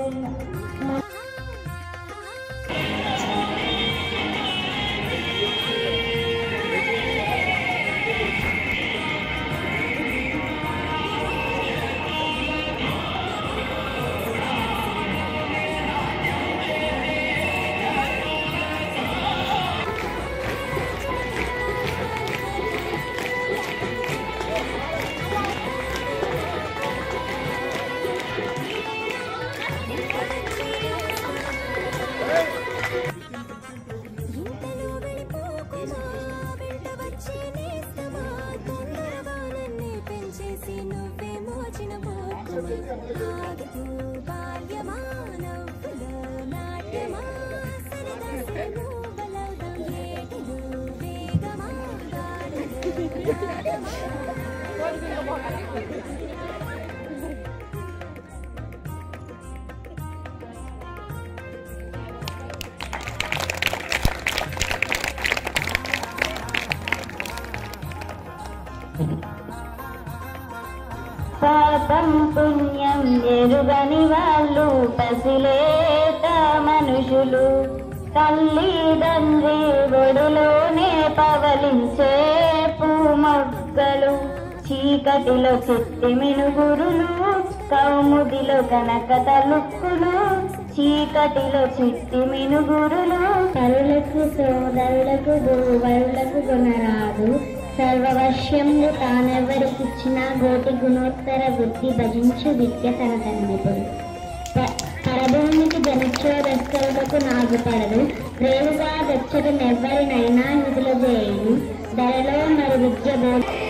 ఇంతలో వెళ్ళిపోకుమా వెంట వచ్చి నేస్తమా తొందరగా నన్నే పెంచేసి నువ్వే మోచిన పోకుమా ఆగుతూ బాల్యమా నవ్వులో నాట్యమా సరదా సరిమూగలవుదాం ఏటిలో వేగమా గాలిలో రాగమా పాపం పుణ్యం ఎరుగని వాళ్ళు పసిలేత మనుషులు తల్లిదండ్రి ఒడిలోనే పవలించే పూమొగ్గలు చీకటిలో చిట్టి మినుగురులు కౌముదిలో కనక తలుక్కులు చీకటిలో చిట్టి మినుగురులు తరులకు సోదరులకు గోవరులకు గుణరాదు సర్వవశ్యములు తానెవరికిచ్చిన గోటి గుణోత్తర బుద్ధి భజించు విద్య తన తన్నిపుడు పరభూమికి జనిచ్చోదస్తలకు నాగుపడదు రేవుగా వెచ్చటనెవ్వరినైనా నిధులు చేయను ధరలో మరి విద్య బోధ